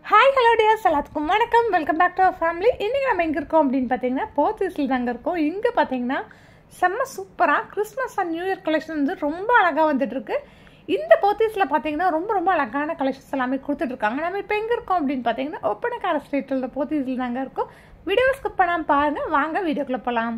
hi hello dears எல்லாத்துக்கும் வணக்கம் welcome back to our family இன்றைக்கி நம்ம எங்கே இருக்கோம் அப்படின்னு பார்த்தீங்கன்னா போர்த்துகீஸில் தாங்க இருக்கோம் இங்கே பார்த்தீங்கன்னா செம்ம சூப்பராக Christmas and new year collection வந்து ரொம்ப அழகாக வந்துட்டுருக்கு இந்த போர்த்தீஸில் பார்த்தீங்கன்னா ரொம்ப ரொம்ப அழகான கலெக்ஷன்ஸ் எல்லாமே கொடுத்துட்ருக்காங்க நம்ம இப்போ எங்கே இருக்கோம் அப்படின்னு பார்த்தீங்கன்னா ஒப்பனக்கார ஸ்ட்ரீட்டில் போர்த்தீஸில் தாங்க இருக்கோம் வீடியோ ஸ்கிப் பண்ணாமல் பாருங்கள் வாங்க வீடியோக்குள்ளே போகலாம்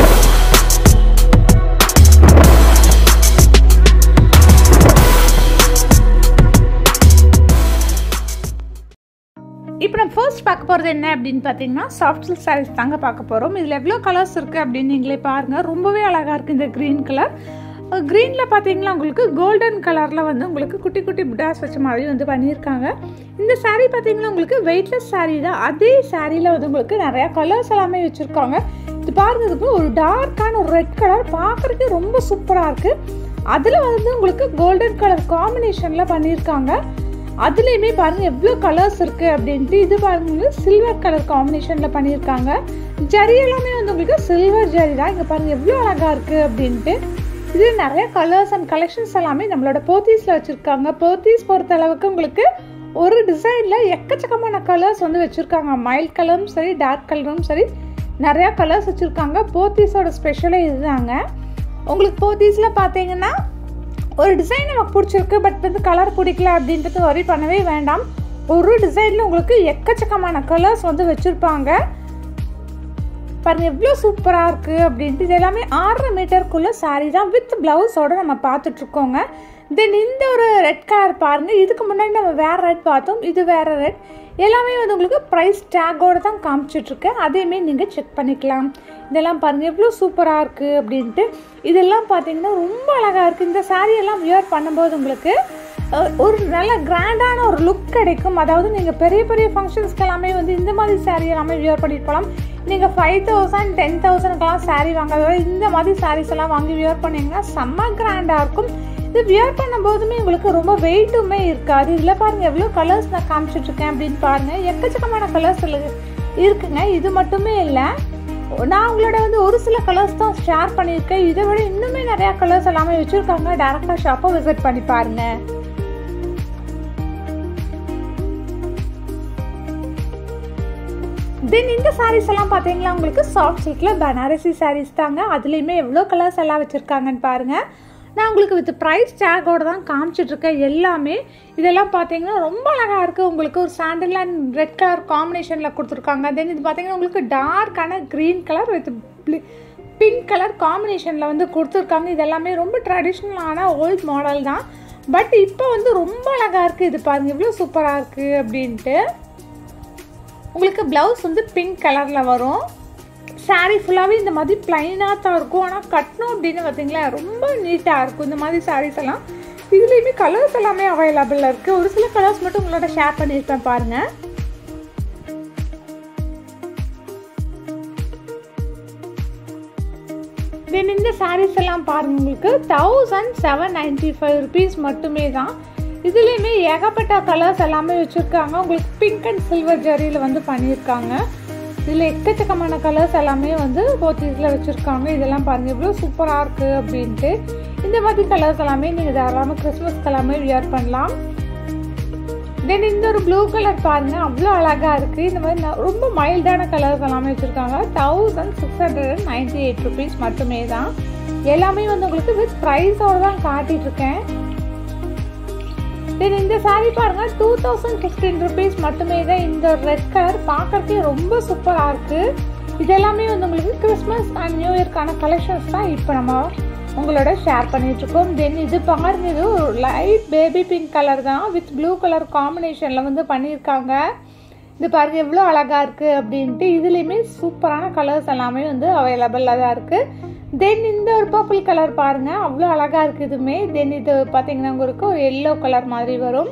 இப்போ நம்ம ஃபர்ஸ்ட் பார்க்க போகிறது என்ன அப்படின்னு பார்த்தீங்கன்னா சாஃப்ட் சில்க் சாரீஸ் தாங்க பார்க்க போகிறோம் இதில் எவ்வளோ கலர்ஸ் இருக்குது அப்படின்னு நீங்களே பாருங்கள் ரொம்பவே அழகாக இருக்குது இந்த க்ரீன் கலர் க்ரீனில் பார்த்தீங்கன்னா உங்களுக்கு கோல்டன் கலரில் வந்து உங்களுக்கு குட்டி குட்டி புட்டாஸ் வச்ச மாதிரி வந்து பண்ணியிருக்காங்க இந்த saree பார்த்தீங்கன்னா உங்களுக்கு வெயிட்லெஸ் saree தான் அதே சாரியில் வந்து உங்களுக்கு நிறையா கலர்ஸ் எல்லாமே வச்சுருக்காங்க இது பாருங்கிறதுக்கு ஒரு டார்க்கான ஒரு ரெட் கலர் பார்க்குறதுக்கு ரொம்ப சூப்பராக இருக்குது அதில் வந்து உங்களுக்கு கோல்டன் கலர் காம்பினேஷனில் பண்ணியிருக்காங்க அதுலேயுமே பாருங்கள் எவ்வளோ கலர்ஸ் இருக்குது அப்படின்ட்டு இது பாருங்க சில்வர் கலர் காம்பினேஷனில் பண்ணியிருக்காங்க ஜரி எல்லாமே வந்து உங்களுக்கு சில்வர் ஜரி தான் இங்கே பாருங்கள் எவ்வளோ அழகாக இருக்குது அப்படின்ட்டு இது நிறைய கலர்ஸ் அண்ட் கலெக்ஷன்ஸ் எல்லாமே நம்மளோட போத்தீஸில் வச்சுருக்காங்க போத்தீஸ் பொறுத்த அளவுக்கு உங்களுக்கு ஒரு டிசைனில் எக்கச்சக்கமான கலர்ஸ் வந்து வச்சுருக்காங்க மைல்ட் கலரும் சரி டார்க் கலரும் சரி நிறையா கலர்ஸ் வச்சுருக்காங்க போத்தீஸோட ஸ்பெஷலே இதுதாங்க உங்களுக்கு போத்தீஸில் பார்த்தீங்கன்னா ஒரு டிசைன் நமக்கு பிடிச்சிருக்கு பட் வந்து கலர் பிடிக்கல அப்படின்றது வரி பண்ணவே வேண்டாம் ஒரு டிசைனில் உங்களுக்கு எக்கச்சக்கமான கலர்ஸ் வந்து வச்சுருப்பாங்க பாருங்கள் எவ்வளோ சூப்பராக இருக்குது அப்படின்ட்டு இது எல்லாமே ஆறரை மீட்டருக்குள்ளே சாரீ தான் வித் ப்ளவுஸோடு நம்ம பார்த்துட்ருக்கோங்க தென் இந்த ஒரு ரெட் கலர் பாருங்கள் இதுக்கு முன்னாடி நம்ம வேறு ரெட் பார்த்தோம் இது வேறு ரெட் எல்லாமே வந்து உங்களுக்கு ப்ரைஸ் டேக்கோடு தான் காமிச்சிட்ருக்கேன் அதையுமே நீங்கள் செக் பண்ணிக்கலாம் இதெல்லாம் பாருங்கள் எவ்வளோ சூப்பராக இருக்குது அப்படின்ட்டு இதெல்லாம் பார்த்தீங்கன்னா ரொம்ப அழகாக இருக்குது இந்த saree எல்லாம் வியர் பண்ணும்போது உங்களுக்கு அஹ், ஒரு நல்ல கிராண்டான ஒரு லுக் கிடைக்கும் அதாவது நீங்கள் பெரிய பெரிய ஃபங்க்ஷன்ஸ்க்கு எல்லாமே வந்து இந்த மாதிரி saree எல்லாமே வியர் பண்ணிட்டு போகலாம் நீங்கள் ஃபைவ் தௌசண்ட் டென் தௌசண்ட்க்கெலாம் saree வாங்குறத விட இந்த மாதிரி sarees எல்லாம் வாங்கி வியர் பண்ணிங்கன்னா செம்ம கிராண்டாக இருக்கும் இது வியர் பண்ணும்போதுமே உங்களுக்கு ரொம்ப வெயிட்டுமே இருக்காது இதில் பாருங்கள் எவ்வளோ கலர்ஸ் நான் காமிச்சிட்ருக்கேன் அப்படின்னு பாருங்கள் எக்கச்சக்கமான கலர்ஸ் இருக்குங்க இது மட்டுமே இல்லை நான் உங்களோட வந்து ஒரு சில கலர்ஸ் தான் ஷேர் பண்ணியிருக்கேன் இதை விட இன்னுமே நிறையா கலர்ஸ் எல்லாமே வச்சுருக்காங்க டேரெக்டாக ஷாப்பை விசிட் பண்ணி பாருங்கள் தென் இந்த சாரீஸ் எல்லாம் பார்த்தீங்களா உங்களுக்கு சாஃப்ட் சில்கில் பனாரசி சாரீஸ் தாங்க அதுலேயுமே எவ்வளோ கலர்ஸ் எல்லாம் வச்சுருக்காங்கன்னு பாருங்கள் நான் உங்களுக்கு வித் ப்ரைஸ் டேக்கோட தான் காமிச்சிட்ருக்கேன் எல்லாமே இதெல்லாம் பார்த்தீங்கன்னா ரொம்ப அழகாக இருக்குது உங்களுக்கு ஒரு சாண்டல் அண்ட் ரெட் கலர் காம்பினேஷனில் கொடுத்துருக்காங்க தென் இது பார்த்தீங்கன்னா உங்களுக்கு டார்க்கான green colour with pink colour காம்பினேஷனில் வந்து கொடுத்துருக்காங்க இது எல்லாமே ரொம்ப ட்ரெடிஷ்னலான ஓல்ட் மாடல் தான் பட் இப்போ வந்து ரொம்ப அழகாக இருக்குது இது பாருங்கள் எவ்வளோ சூப்பராக இருக்குது அப்படின்ட்டு உங்களுக்கு ப்ளவுஸ் வந்து பிங்க் கலரில் வரும் saree ஃபுல்லாகவே இந்த மாதிரி பிளைனாக தான் இருக்கும் ஆனால் கட்டணும் அப்படின்னு பார்த்தீங்களா ரொம்ப நீட்டாக இருக்கும் இந்த மாதிரி sarees எல்லாம் இதுலேயுமே கலர்ஸ் எல்லாமே அவைலபிளாக இருக்குது ஒரு சில கலர்ஸ் மட்டும் உங்களோட ஷேர் பண்ணியிருப்பேன் பாருங்கள் தென் இந்த sarees எல்லாம் பாருங்க உங்களுக்கு thousand seven ninety five rupees மட்டுமே தான் இதுலேயுமே ஏகப்பட்ட கலர்ஸ் எல்லாமே வச்சுருக்காங்க உங்களுக்கு பிங்க் அண்ட் சில்வர் ஜரியில் வந்து பண்ணியிருக்காங்க இதில் எக்கச்சக்கமான கலர்ஸ் எல்லாமே வந்து போத்தீஸில் வச்சுருக்காங்க இதெல்லாம் பாருங்கள் எவ்வளோ சூப்பராக இருக்குது அப்படின்ட்டு இந்த மாதிரி கலர்ஸ் எல்லாமே நீங்கள் தாராளமாக கிறிஸ்மஸ்க்கு எல்லாமே வியர் பண்ணலாம் தென் இந்த ஒரு ப்ளூ கலர் பாருங்க அவ்வளோ அழகாக இருக்குது இந்த மாதிரி ந- ரொம்ப மைல்டான கலர்ஸ் எல்லாமே வச்சுருக்காங்க thousand six hundred and ninety eight rupees மட்டுமே தான் எல்லாமே வந்து உங்களுக்கு வித் ப்ரைஸோடு தான் காட்டிட்டு இருக்கேன் தென் இந்த saree பாருங்க டூ தௌசண்ட் ஃபிஃப்டீன் ருபீஸ் மட்டுமே தான் இந்த ரெட் கலர் பார்க்கறதுக்கே ரொம்ப சூப்பராக இருக்கு இது எல்லாமே வந்து உங்களுக்கு கிறிஸ்மஸ் அண்ட் நியூ இயர்க்கான கலெக்ஷன்ஸ் தான் இப்போ நம்ம உங்களோட ஷேர் பண்ணிட்டு இருக்கோம் தென் இது பாருங்க இது ஒரு லைட் பேபி பிங்க் கலர் தான் வித் ப்ளூ கலர் காம்பினேஷனில் வந்து பண்ணியிருக்காங்க இது பாருங்க எவ்வளோ அழகாக இருக்குது அப்படின்ட்டு இதுலேயுமே சூப்பரான கலர்ஸ் எல்லாமே வந்து அவைலபிளாக தான் இருக்குது தென் இந்த ஒரு பர்பிள் கலர் பாருங்க அவ்வளோ அழகாக இருக்குது இதுவுமே தென் இது பார்த்தீங்கன்னா உங்களுக்கு ஒரு எல்லோ கலர் மாதிரி வரும்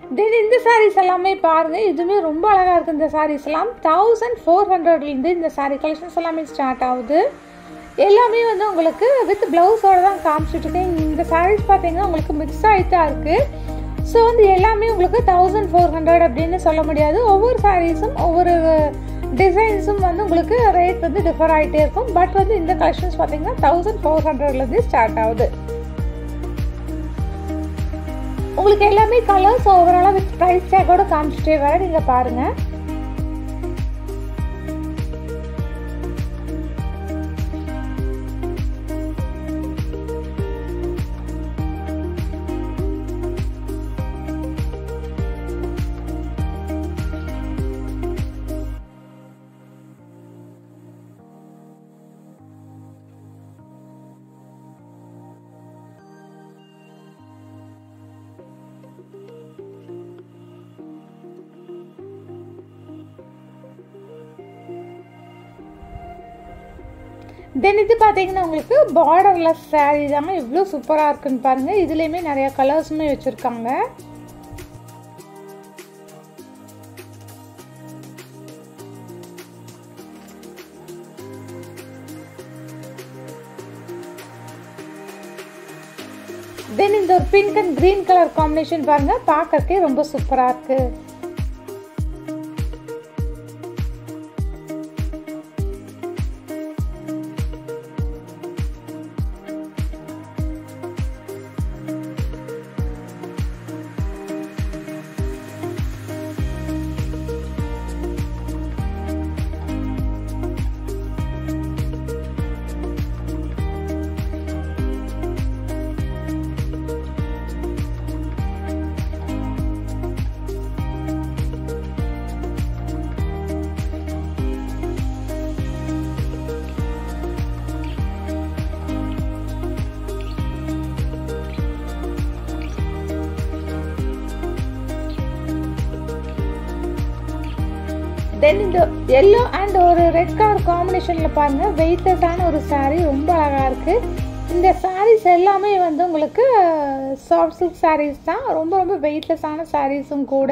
தென் இந்த சாரீஸ் எல்லாமே பாருங்கள் இதுவுமே ரொம்ப அழகாக இருக்குது இந்த சாரீஸ் எல்லாம் தௌசண்ட் ஃபோர் ஹண்ட்ரட்லேருந்து இந்த சாரீ கலெக்ஷன்ஸ் எல்லாமே ஸ்டார்ட் ஆகுது எல்லாமே வந்து உங்களுக்கு வித் ப்ளவுஸோடு தான் காமிச்சிட்ருக்கேன் இந்த சாரீஸ் பார்த்தீங்கன்னா உங்களுக்கு மிக்ஸ் ஆகிட்டு தான் இருக்குது ஸோ வந்து எல்லாமே உங்களுக்கு தௌசண்ட் ஃபோர் ஹண்ட்ரட் அப்படின்னு சொல்ல முடியாது ஒவ்வொரு சாரீஸும் ஒவ்வொரு டிசைன்ஸும் வந்து உங்களுக்கு ரேட் வந்து டிஃபர் ஆகிட்டே இருக்கும் பட் வந்து இந்த கலெக்ஷன்ஸ் பார்த்தீங்கன்னா தௌசண்ட் ஃபோர் ஹண்ட்ரட்லேருந்து ஸ்டார்ட் ஆகுது உங்களுக்கு எல்லாமே கலர்ஸ் ஓவராலாக வித் ப்ரைஸ் டேக்கோட காமிச்சிட்டே வர நீங்கள் பாருங்கள் தென் இது பார்த்தீங்கன்னா உங்களுக்கு பார்டர்லெஸ் சாரீ தாங்க எவ்வளோ சூப்பராக இருக்குன்னு பாருங்கள் இதுலேயுமே நிறையா கலர்ஸுமே வச்சுருக்காங்க தென் இந்த ஒரு pink and green colour combination பாருங்கள் பார்க்கறக்கே ரொம்ப சூப்பராக இருக்குது தென் இந்த எல்லோ அண்ட் ஒரு ரெட் கலர் காம்பினேஷனில் பாருங்கள் வெயிட்லெஸ்ஸான ஒரு சாரீ ரொம்ப அழகாக இருக்குது இந்த சாரீஸ் எல்லாமே வந்து உங்களுக்கு சாஃப்ட் சில்க் சாரீஸ் தான் ரொம்ப ரொம்ப வெயிட்லெஸ்ஸான சாரீஸும் கூட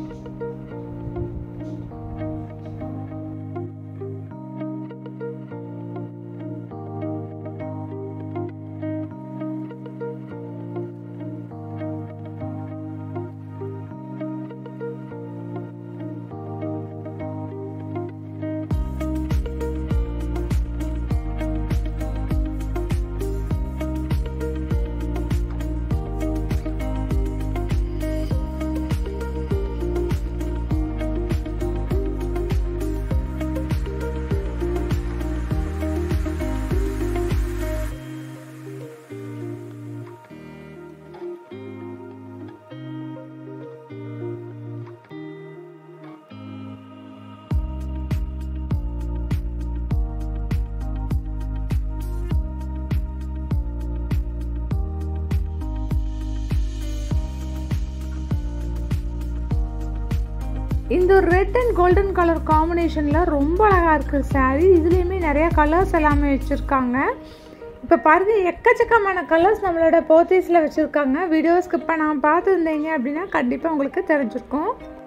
இந்த ஒரு ரெட் அண்ட் கோல்டன் கலர் காம்பினேஷனில் ரொம்ப அழகாக இருக்குது சாரீ இதுலேயுமே நிறையா கலர்ஸ் எல்லாமே வச்சுருக்காங்க இப்போ பாருங்கள் எக்கச்சக்கமான கலர்ஸ் நம்மளோட போத்தீஸில் வச்சுருக்காங்க வீடியோ ஸ்கிப் பண்ணாமல் பார்த்துருந்தீங்க அப்படின்னா கண்டிப்பாக உங்களுக்கு தெரிஞ்சிருக்கும்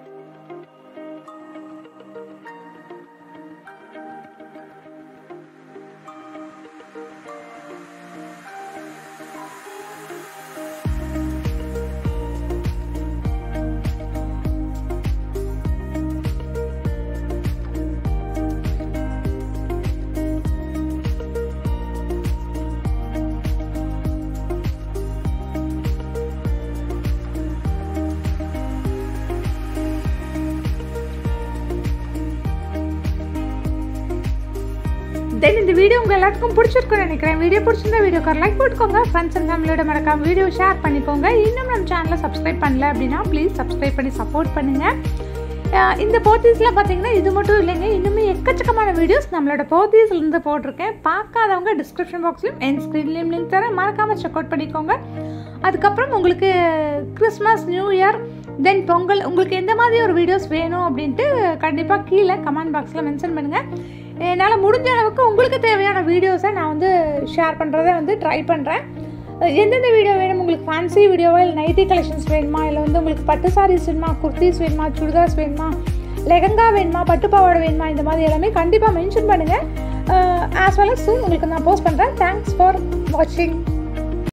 தென் இந்த வீடியோ உங்கள் எல்லாத்துக்கும் பிடிச்சிருக்குன்னு நினைக்கிறேன் வீடியோ பிடிச்சிருந்தா வீடியோக்கு லைக் போட்டுக்கோங்க ஃப்ரெண்ட்ஸ் அண்ட் ஃபேமிலியோட மறக்காம வீடியோ ஷேர் பண்ணிக்கோங்க இன்னும் நம்ம சேனலை சப்ஸ்கிரைப் பண்ணல அப்படின்னா ப்ளீஸ் சப்ஸ்கிரைப் பண்ணி சப்போர்ட் பண்ணுங்கள் இந்த போத்தீஸில் பார்த்தீங்கன்னா இது மட்டும் இல்லைங்க இன்னுமே எக்கச்சக்கமான வீடியோஸ் நம்மளோட போத்தீஸ்லேருந்து போட்டிருக்கேன் பார்க்காதவங்க டிஸ்கிரிப்ஷன் பாக்ஸ்லையும் என் ஸ்க்ரீன்லேயும் லிங்க் தரேன் மறக்காமல் செக் அவுட் பண்ணிக்கோங்க அதுக்கப்புறம் உங்களுக்கு Christmas new year then Pongal உங்களுக்கு எந்த மாதிரி ஒரு வீடியோஸ் வேணும் அப்படின்ட்டு கண்டிப்பாக கீழே கமெண்ட் பாக்ஸில் மென்ஷன் பண்ணுங்கள் என்னால் முடிஞ்ச அளவுக்கு உங்களுக்கு தேவையான வீடியோஸை நான் வந்து ஷேர் பண்ணுறதை வந்து ட்ரை பண்ணுறேன் அஹ் எந்தெந்த வீடியோ வேணும் உங்களுக்கு ஃபேன்சி வீடியோவா இல்லை நைட்டி கலெக்ஷன்ஸ் வேணுமா இல்லை வந்து உங்களுக்கு பட்டு சாரீஸ் வேணுமா குர்த்திஸ் வேணுமா சுடிதார்ஸ் வேணுமா லெஹங்கா வேணுமா பட்டு பாவாடை வேணுமா இந்த மாதிரி எல்லாமே கண்டிப்பாக மென்ஷன் பண்ணுங்கள் ஆஸ் வெல் அஸ் உங்களுக்கு நான் போஸ்ட் பண்ணுறேன் தேங்க்ஸ் ஃபார் வாட்சிங்